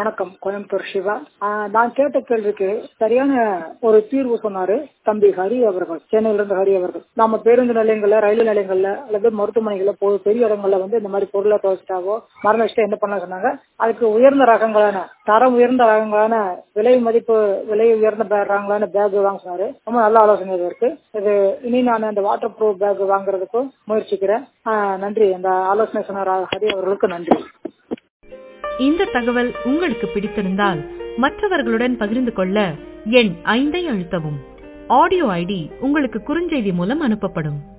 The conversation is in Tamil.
வணக்கம் கோயம்புத்தூர் சிவா ஆஹ் நான் கேட்ட கேள்விக்கு சரியான ஒரு தீர்வு சொன்னாரு தம்பி ஹரி அவர்கள் சென்னையில இருந்து ஹரி அவர்கள் நம்ம பேருந்து நிலையங்கள்ல ரயில் நிலையங்கள்ல அல்லது மருத்துவமனைகள்ல போ பெரிய இடங்கள்ல வந்து இந்த மாதிரி பொருளை துவைச்சிட்டாவோ மரண வச்சுட்டா என்ன பண்ண சொன்னாங்க அதுக்கு உயர்ந்த ரகங்களான தரம் உயர்ந்த ரகங்களான விலை மதிப்பு விலை உயர்ந்த பே- ரகங்களான பேக் வாங்க சொன்னாரு ரொம்ப நல்ல ஆலோசனை இது இருக்கு இது இனி நான் இந்த வாட்டர் ப்ரூஃப் பேக் வாங்குறதுக்கும் முயற்சிக்கிறேன் ஆஹ் நன்றி அந்த ஆலோசனை சொன்னார் ஹரி அவர்களுக்கு நன்றி இந்த தகவல் உங்களுக்கு பிடித்திருந்தால் மற்றவர்களுடன் பகிர்ந்து கொள்ள எண் ஐந்தை அழுத்தவும் ஆடியோ ஐடி உங்களுக்கு குறுஞ்செய்தி மூலம் அனுப்பப்படும்